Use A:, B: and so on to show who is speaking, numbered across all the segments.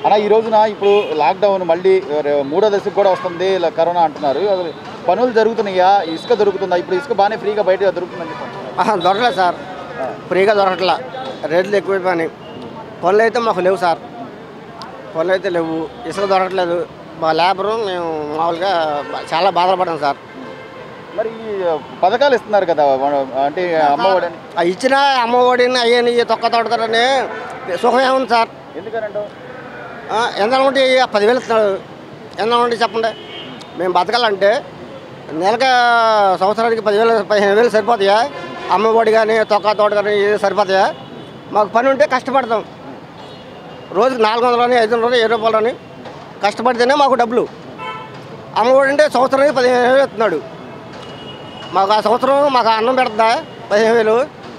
A: అలా ఈ రోజున ఇప్పుడు లాక్డౌన్ మళ్ళీ రే- మూడో దశకు కూడా వస్తుంది ఇలా కరోనా అంటున్నారు అసలు పనులు జరుగుతున్నాయా ఇసుక దొరుకుతుందా ఇప్పుడు ఇసుక బాగానే ఫ్రీగా బయట దొరుకుతుందని చెప్పి అంటున్నారు.
B: ఆహా, దొరకలేదు సార్ ఫ్రీగా దొరకట్లా రేట్లు ఎక్కువైపోయినాయి పనులు అయితే మాకు లేవు సార్ పనులు అయితే లేవు ఇసుక దొరకట్లేదు మా లేబరు మేము మామూలుగా బా- చాలా బాధపడ్డాం సార్
A: మరి ఈ పథకాలు ఇస్తున్నారు కదా మన- అంటే అమ్మఒడి అని.
B: ఆ ఇచ్చిన అమ్మఒడిని అయ్యని తొక్క తోడతారని సుఖం ఏముంది సార్
A: ఎందుకనంటావు
B: ఆ, ఎంత ఉంటే పదివేలు ఇస్తున్నాడు ఎంత ఉంటే చెప్పండి మేము బతకాలంటే నెలకి సంవత్సరానికి పదివేలు పదిహేను వేలు సరిపోతాయా అమ్మఒడి కానీ తొక్క తోట కానీ ఇది సరిపోతాయా మాకు పని ఉంటే కష్టపడతాం రోజుకి నాలుగు వందలని ఐదు వందలని ఏ రూపాయలని కష్టపడితేనే మాకు డబ్బులు అమ్మఒడి అంటే సంవత్సరానికి పదిహేను వేలు ఇస్తున్నాడు మాకు ఆ సంవత్సరం మాకు అన్నం పెడుతుందా పదిహేను వేలు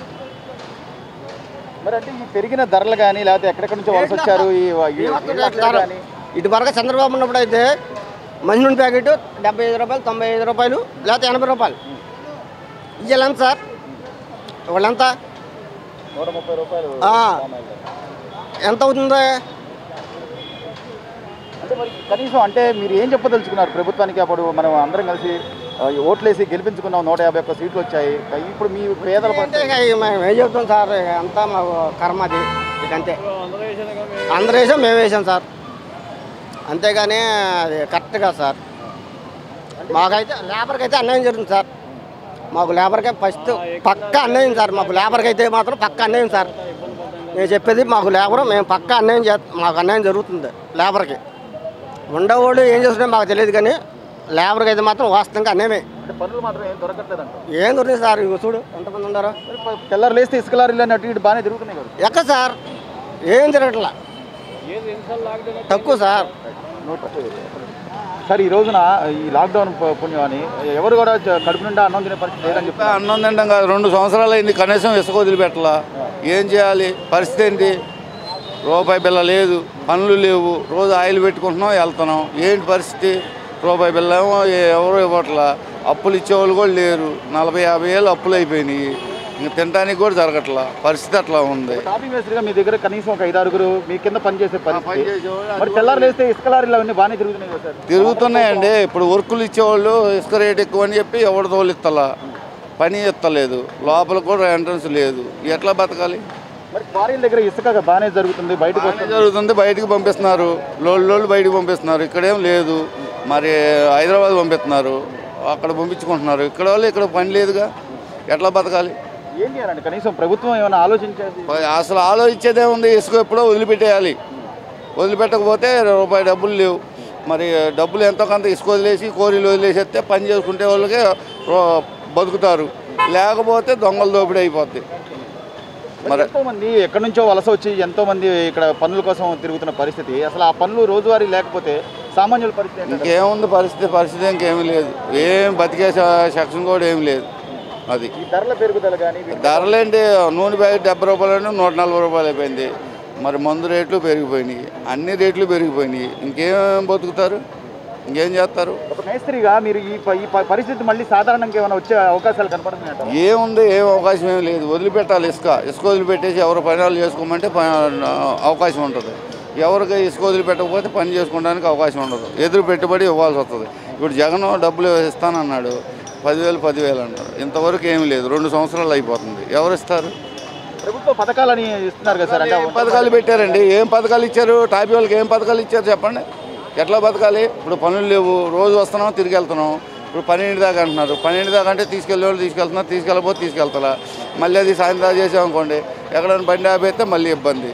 A: మరి అంటే ఈ పెరిగిన ధరలు కానీ లేకపోతే ఎక్కడెక్కడి నుంచి వలస వచ్చారు ఈ ఈ ఇళ్ళ కానీ
B: ఇటు వరకు చంద్రబాబు ఉన్నప్పుడు అయితే మంచి నూనె ప్యాకెట్ డెబ్బై ఐదు రూపాయలు తొంభై ఐదు రూపాయలు లేకపోతే ఎనభై రూపాయలు ఇవాళ ఎంత సార్ ఇవాళ ఎంత
A: నూట ముప్పై రూపాయలు
B: ఆ. ఎంత అవుతుంది
A: అంటే మరి కనీసం అంటే మీరు ఏం చెప్పదలుచుకున్నారు ప్రభుత్వానికి అప్పుడు మనం అందరం కలిసి ఆ, ఈ ఓట్లేసి గెలిపించుకున్నాం నూట యాభై ఒక్క సీట్లు వచ్చాయి ఇప్పుడు మీ పేదల
B: అంటే
A: పరిస్థితి
B: ఇక ఈ మేము ఏం చెప్తాం సార్ ఇక అంతా మాకు కర్మ అది ఇక అంతే అందరూ వేసాం మేము వేసాం సార్ అంతేగాని అది కరెక్ట్ కాదు సార్ మాకైతే లేబర్కి అయితే అన్యాయం జరుగుతుంది సార్ మాకు లేబర్కే ఫస్ట్ పక్క అన్యాయం సార్ మాకు లేబర్కి అయితే మాత్రం పక్క అన్యాయం సార్ నేను చెప్పేది మాకు లేబర్ మేము పక్క అన్యాయం చే మాకు అన్యాయం జరుగుతుంది లేబర్కి ఉండేవాడు ఏం చేస్తున్నా మాకు తెలియదు కానీ లేబర్కి అయితే మాత్రం వాస్తవంగా అన్యాయమే
A: అంటే పనులు మాత్రం ఏం దొరకట్లేదంట
B: ఏం దొరికింది సార్ ఇగో చూడు ఎంతమంది ఉన్నారు
A: మరి ప- తెల్లారు లేస్తే ఇసుక లారీలు అని అటు ఇటు బాగానే తిరుగుతున్నాయి కదా
B: ఎక్క సార్ ఏం తిరగట్లా తక్కువ సార్
A: సార్ ఈ రోజున ఈ లాక్డౌన్ ప- పుణ్యమని ఎవరు కూడా చ- కడుపు నిండా అన్నం తినే పరిస్థితి లేదని
C: ఇంకా
A: చెప్పి
C: అన్నం తింటాం కాదు రెండు సంవత్సరాలు అయింది కనీసం ఇసుక వదిలిపెట్టలా ఏం చేయాలి పరిస్థితి ఏంటి రూపాయి బిల్ల లేదు పనులు లేవు రోజు ఆయిల్ పెట్టుకుంటున్నాం వెళ్తున్నాం ఏంటి పరిస్థితి రూపాయి బిల్ల ఏమో ఏ- ఎవరు ఇవ్వట్లా అప్పులు ఇచ్చేవాళ్ళు కూడా లేరు నలభై యాభై ఏళ్ళు అప్పులు అయిపోయినాయి ఇంక తినడానికి కూడా జరగట్లా పరిస్థితి అట్లా ఉంది
A: టాపింగ్ మేస్త్రిగా మీ దగ్గర కనీసం ఒక ఐదు ఆరుగురు మీ కింద పనిచేసే పరిస్థితి
C: పనిచేసేవాళ్ళు
A: మరి తెల్లారు లేస్తే ఇసుక లారీలు అవన్నీ బాగానే తిరుగుతున్నాయి కదా సార్
C: తిరుగుతున్నాయండి ఇప్పుడు వర్కులు ఇచ్చేవాళ్ళు ఇసుక రేట్ ఎక్కువ అని చెప్పి ఎవరి తోలు ఇస్తలా పని ఇస్తలేదు లోపల కూడా ఎంట్రన్స్ లేదు ఎట్లా బతకాలి
A: మరి క్వారీల దగ్గర ఇసుక బాగానే జరుగుతుంది బయటకు
C: బాగానే
A: వస్తుంది
C: జరుగుతుంది బయటికి పంపిస్తున్నారు లోళ్ళు లోళ్ళు బయటికి పంపిస్తున్నారు ఇక్కడేం లేదు మరి హైదరాబాద్ పంపిస్తున్నారు అక్కడ పంపించుకుంటున్నారు ఇక్కడ వాళ్ళు ఇక్కడ పని లేదుగా ఎట్లా బతకాలి
A: ఏం చేయాలండి కనీసం ప్రభుత్వం ఏమైనా ఆలోచించేది
C: అసలు ఆలోచించేదే ఉంది ఇసుక ఎప్పుడో వదిలిపెట్టేయాలి వదిలిపెట్టకపోతే రూపాయి డబ్బులు లేవు మరి డబ్బులు ఎంతో కొంత ఇసుక వదిలేసి కోరీలు వదిలేసేస్తే పని చేసుకుంటే వాళ్ళకి రో- బతుకుతారు లేకపోతే దొంగల దోపిడీ అయిపోద్ది మరి
A: ఎంతో మంది ఎక్కడి నుంచో వలస వచ్చి ఎంతో మంది ఇక్కడ పనుల కోసం తిరుగుతున్న పరిస్థితి అసలు ఆ పనులు రోజువారీ లేకపోతే సామాన్యుల పరిస్థితి ఏంటంటే
C: ఇంకేముంది పరిస్థితి పరిస్థితి ఇంకేమీ లేదు ఏం బతికే సెక్షన్ కూడా ఏమి లేదు అది
A: ఈ ధరల పెరుగుదల కానీ
C: ధరలేంటి నూనె ప్యాకెట్ డెబ్బై రూపాయలు నూట నలభై రూపాయలు అయిపోయింది మరి మందు రేట్లు పెరిగిపోయినాయి అన్ని రేట్లు పెరిగిపోయినాయి ఇంకేం బతుకుతారు ఇంకేం చేస్తారు
A: ఒక మేస్త్రిగా మీరు ఈ ప- ఈ ప- పరిస్థితి మళ్ళీ సాధారణంగా ఏమైనా వచ్చే అవకాశాలు కనపడుతున్నాయంట
C: ఏముంది ఏం అవకాశం ఏం లేదు వదిలిపెట్టాలి ఇసుక ఇసుక వదిలిపెట్టేసి ఎవరు పనులు చేసుకోమంటే ప- అవకాశం ఉంటుంది ఎవరికి ఇసుక వదిలిపెట్టకపోతే పని చేసుకోవడానికి అవకాశం ఉండదు ఎదురు పెట్టుబడి ఇవ్వాల్సి వస్తుంది ఇప్పుడు జగన్ డబ్బులు ఇస్తానన్నాడు పదివేలు పదివేలు అన్నారు ఇంతవరకు ఏమీ లేదు రెండు సంవత్సరాలు అయిపోతుంది ఎవరు ఇస్తారు
A: ప్రభుత్వ పథకాలని ఇస్తున్నారు కదా సార్ అంటే
C: ఏం పథకాలు పెట్టారండి ఏం పథకాలు ఇచ్చారు టాపీ వాళ్ళకి ఏం పథకాలు ఇచ్చారు చెప్పండి ఎట్లా బతకాలి ఇప్పుడు పనులు లేవు రోజు వస్తున్నాం తిరిగి వెళ్తున్నాం ఇప్పుడు పన్నెండు దాకా అంటున్నారు పన్నెండు దాకా అంటే తీసుకెళ్ళే వాళ్ళు తీసుకెళ్తున్నారు తీసుకెళ్ళకపోతే తీసుకెళ్తారా మళ్ళీ అది సాయంత్రం చేసామనుకోండి ఎక్కడైనా బండి ఆపేస్తే మళ్ళీ ఇబ్బంది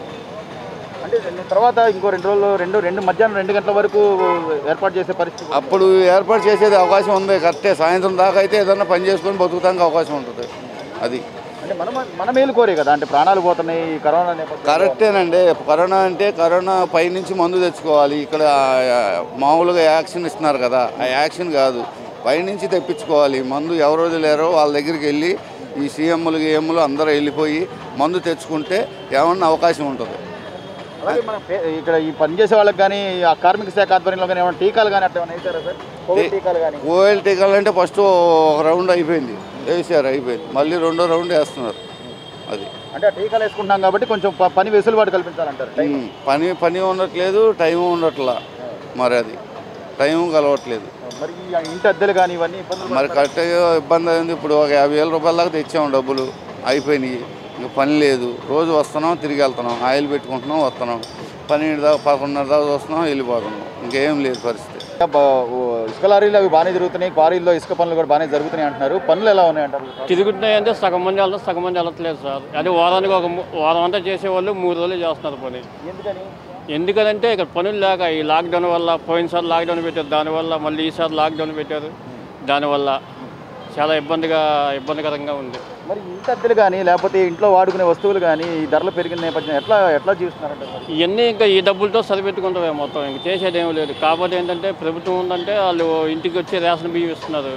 A: అంటే తర్వాత ఇంకో రెండు రోజులు రెండు రెండు మధ్యాహ్నం రెండు గంటల వరకు ఏర్పాటు చేసే పరిస్థితి
C: అప్పుడు ఏర్పాటు చేసేది అవకాశం ఉంది కరెక్టే సాయంత్రం దాకా అయితే ఏదన్నా పని చేసుకొని బతుకుతానికి అవకాశం ఉంటుంది అది
A: అంటే మన మన మేలు కోరే కదా అంటే ప్రాణాలు పోతున్నాయి ఈ కరోనా నేపథ్యంలో
C: కరెక్టేనండి కరోనా అంటే కరోనా పైనుంచి మందు తెచ్చుకోవాలి ఇక్కడ ఆ, మామూలుగా యాక్షన్ ఇస్తున్నారు కదా ఆ యాక్షన్ కాదు పైనుంచి తెప్పించుకోవాలి మందు ఎవరు వదిలేరో వాళ్ళ దగ్గరికి వెళ్ళి ఈ సీఎంలు గీఎంలు అందరూ వెళ్ళిపోయి మందు తెచ్చుకుంటే ఏమన్నా అవకాశం ఉంటుంది
A: అలాగే మన పే- ఇక్కడ ఈ పని చేసే వాళ్ళకి కానీ ఆ కార్మిక శాఖ ఆధ్వర్యంలో కానీ ఏమైనా టీకాలు కానీ అట్లా ఏమైనా వేసారా సార్ కోవిడ్ టీకాలు కానీ
C: కోవిడ్ టీకాలు అంటే ఫస్ట్ ఒక రౌండ్ అయిపోయింది వేసారు అయిపోయింది మళ్ళీ రెండో రౌండ్ వేస్తున్నారు అది
A: అంటే ఆ టీకాలు వేసుకుంటున్నాం కాబట్టి కొంచెం ప- పని వెసులుబాటు కల్పించాలంటారు టైం.
C: ఉమ్, పని పని ఉండట్లేదు టైం ఉండట్లా మరి అది టైం కలవట్లేదు
A: మరి ఈ ఇంటి అద్దెలు కానీ ఇవన్నీ ఇబ్బందులు
C: మరి కరెక్ట్గా ఇబ్బంది అయింది ఇప్పుడు ఒక యాభై వేల రూపాయల దాకా తెచ్చాము డబ్బులు అయిపోయినాయి ఇంకా పని లేదు రోజు వస్తున్నాం తిరిగి వెళ్తున్నాం ఆయిల్ పెట్టుకుంటున్నాం వస్తున్నాం పన్నెండు దాకా పదకొండున్నర దాకా వస్తున్నాం వెళ్ళిపోతున్నాం ఇంకేం లేదు పరిస్థితి
A: బ- ఓ ఇసుక లారీలు అవి బాగానే జరుగుతున్నాయి క్వారీల్లో ఇసుక పనులు కూడా బాగానే జరుగుతున్నాయి అంటున్నారు పనులు ఎలా ఉన్నాయి అంటారు
D: తిరుగుతున్నాయి అంటే సగం మంది వెళ్తారు సగం మంది వెళ్ళట్లేదు సార్ అది వారానికి ఒక ము- వారం అంతా చేసేవాళ్ళు మూడు రోజులు చేస్తున్నారు పని
A: ఎందుకని
D: ఎందుకంటే ఇక్కడ పనులు లేక ఈ లాక్డౌన్ వల్ల పోయినసారి లాక్డౌన్ పెట్టారు దానివల్ల మళ్ళీ ఈసారి లాక్డౌన్ పెట్టారు దానివల్ల చాలా ఇబ్బందిగా ఇబ్బందికరంగా ఉంది
A: మరి ఇంటి అద్దెలు కానీ లేకపోతే ఇంట్లో వాడుకునే వస్తువులు కానీ ఈ ధరలు పెరిగిన నేపథ్యం ఎట్లా ఎట్లా జీవిస్తున్నారంటారు మరి?
D: ఇవన్నీ ఇంకా ఈ డబ్బులతో సరిపెట్టుకుంటామే మొత్తం ఇంక చేసేది ఏమీ లేదు కాకపోతే ఏంటంటే ప్రభుత్వం ఉందంటే వాళ్ళు ఇంటికి వచ్చి రేషన్ బియ్యం ఇస్తున్నారు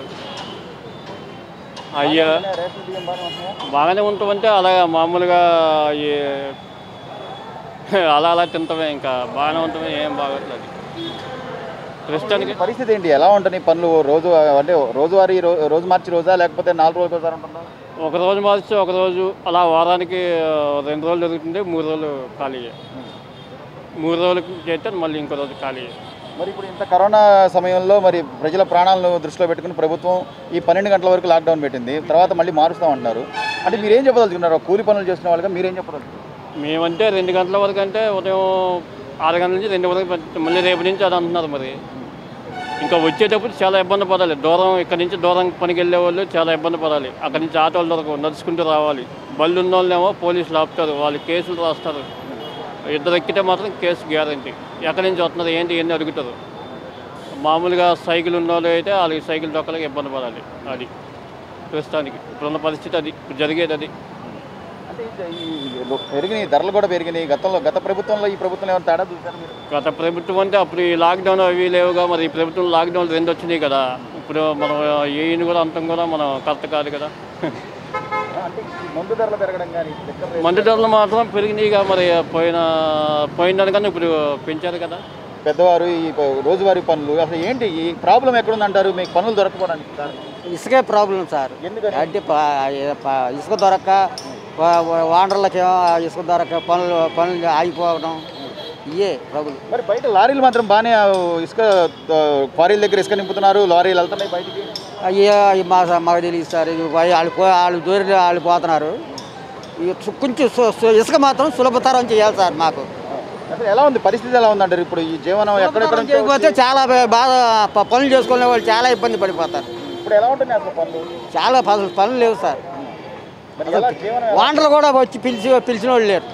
D: అయ్యా
A: రేషన్ బియ్యం బాగానే ఉంటున్నాయా?
D: బాగానే ఉంటామంటే అలాగా మామూలుగా ఈ అలా అలా తింటామే ఇంకా బాగానే ఉంటామే ఏం బాగోట్లేదు ప్రస్తుతానికి
A: పరిస్థితి ఏంటి ఎలా ఉంటుంది పనులు రోజు అంటే రోజువారీ రో- రోజు మార్చి రోజా లేకపోతే నాలుగు రోజులు ఒకసారి ఉంటుందా
D: ఒక రోజు మార్చి ఒక రోజు అలా వారానికి ఆ, రెండు రోజులు జరుగుతుంది మూడు రోజులు ఖాళీ మూడు రోజులకి చేస్తే మళ్ళీ ఇంకో రోజు ఖాళీ
A: మరి ఇప్పుడు ఇంత కరోనా సమయంలో మరి ప్రజల ప్రాణాలను దృష్టిలో పెట్టుకుని ప్రభుత్వం ఈ పన్నెండు గంటల వరకు లాక్డౌన్ పెట్టింది తర్వాత మళ్ళీ మారుస్తామంటున్నారు అంటే మీరు ఏం చెప్పదలుచుకున్నారు కూలి పనులు చేసిన వాళ్ళగా మీరేం చెప్పదలుచుకున్నారు
D: మేమంటే రెండు గంటల వరకు అంటే ఉదయం ఆరు గంటల నుంచి రెండు వరకు పెట్టి మళ్ళీ రేపు నుంచి అది అంటున్నారు మరి ఇంకా వచ్చేటప్పుడు చాలా ఇబ్బంది పడాలి దూరం ఇక్కడ నుంచి దూరం పనికి వెళ్ళే వాళ్ళు చాలా ఇబ్బంది పడాలి అక్కడి నుంచి ఆటోలు దొరకవు నడుచుకుంటూ రావాలి బళ్ళు ఉన్న వాళ్ళేమో పోలీసులు ఆపుతారు వాళ్ళు కేసులు రాస్తారు ఇద్దరు ఎక్కితే మాత్రం కేసు గ్యారంటీ ఎక్కడి నుంచి వస్తున్నారు ఏంటి ఏంటి అడుగుతారు మామూలుగా సైకిల్ ఉన్న వాళ్ళు అయితే వాళ్ళకి సైకిల్ దొక్కలకి ఇబ్బంది పడాలి అది ప్రస్తుతానికి ఇప్పుడున్న పరిస్థితి అది ఇప్పుడు జరిగేది అది
A: అంటే ఈ లో- పెరిగినాయి ధరలు కూడా పెరిగినాయి గతంలో గత ప్రభుత్వంలో ఈ ప్రభుత్వంలో ఏమైనా తేడా చూసారు మీరు
D: గత ప్రభుత్వం అంటే అప్పుడు ఈ లాక్డౌన్ అవి లేవుగా మరి ఈ ప్రభుత్వం లాక్డౌన్ రెండు వచ్చినాయి కదా ఇప్పుడు మనం ఏఈని కూడా అంతం కూడా మనం కరెక్ట్ కాదు కదా
A: అంటే ఈ మందు ధరలు పెరగడం కానీ చక్కెర రేట్లు
D: మందు ధరలు మాత్రం పెరిగినాయిగా మరి పోయిన పోయిన దానికన్నా ఇప్పుడు పెంచారు కదా
A: పెద్దవారు ఈ ప- రోజువారీ పనులు అసలు ఏంటి ఈ ప్రాబ్లం ఎక్కడుందంటారు మీకు పనులు దొరకపోవడానికి కారణం?
B: ఇసుకే ప్రాబ్లం సార్
A: ఎందుకని
B: అంటే ప- ప- ఇసుక దొరక్క వా- వా- వానర్లకేమో ఆ ఇసుక దొరక్క పనులు పనులు ఆగిపోవడం ఇవే ప్రాబ్లం
A: మరి బయట లారీలు మాత్రం బాగానే ఆ ఇసుక ఆ, క్వారీల దగ్గర ఇసుక నింపుతున్నారు లారీలు వెళ్తున్నాయి బయటికి
B: అయ్యే అవి మా మాకు తెలియదు సార్ ఇవి పోయి వాళ్ళు పో వాళ్ళు దూరి వాళ్ళు పోతున్నారు ఇక సు- కొంచెం సు- సు- ఇసుక మాత్రం సులభతరం చేయాలి సార్ మాకు
A: అసలు ఎలా ఉంది పరిస్థితి ఎలా ఉందంటారు ఇప్పుడు ఈ జీవనం ఎక్కడెక్కడ
B: సులభతరం
A: నుంచో
B: చేయకపోతే
A: వచ్చి-
B: చాలా బా- బాగా ప- పనులు చేసుకునే వాళ్ళు చాలా ఇబ్బంది పడిపోతారు
A: ఇప్పుడు ఎలా ఉంటున్నాయి అసలు పనులు
B: చాలా పనులు పనులు లేవు సార్
A: మరి ఎలా జీవనం ఎలా-
B: వాంటలు కూడా వచ్చి పిలిచి పిలిచిన వాళ్ళు లేరు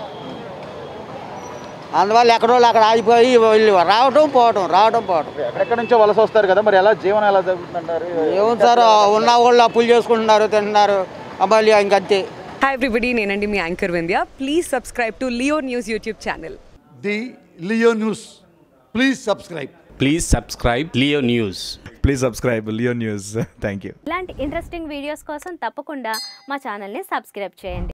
B: అందువల్ల ఎక్కడోళ్ళు అక్కడ ఆగిపోయి వెళ్ళి రావటం పోవటం రావటం పోవటం
A: ఎక్కడెక్కడ నుంచో వలస వస్తారు కదా మరి ఎలా జీవనం ఎలా జరుగుతుందంటారు
B: ఏముంది సార్ ఉన్న వాళ్ళు అప్పులు చేసుకుంటున్నారు తింటున్నారు మళ్ళీ ఇంకంతే
E: హాయ్ ఎవ్రీబడి నేనండి మీ anchor Vindhya please subscribe to Leo News YouTube channel
F: the Leo News. Please subscribe.
G: Please subscribe Leo News.
H: Please subscribe Leo News thank you
I: ఇలాంటి ఇంట్రెస్టింగ్ వీడియోస్ కోసం తప్పకుండా మా ఛానల్ని సబ్స్క్రైబ్ చేయండి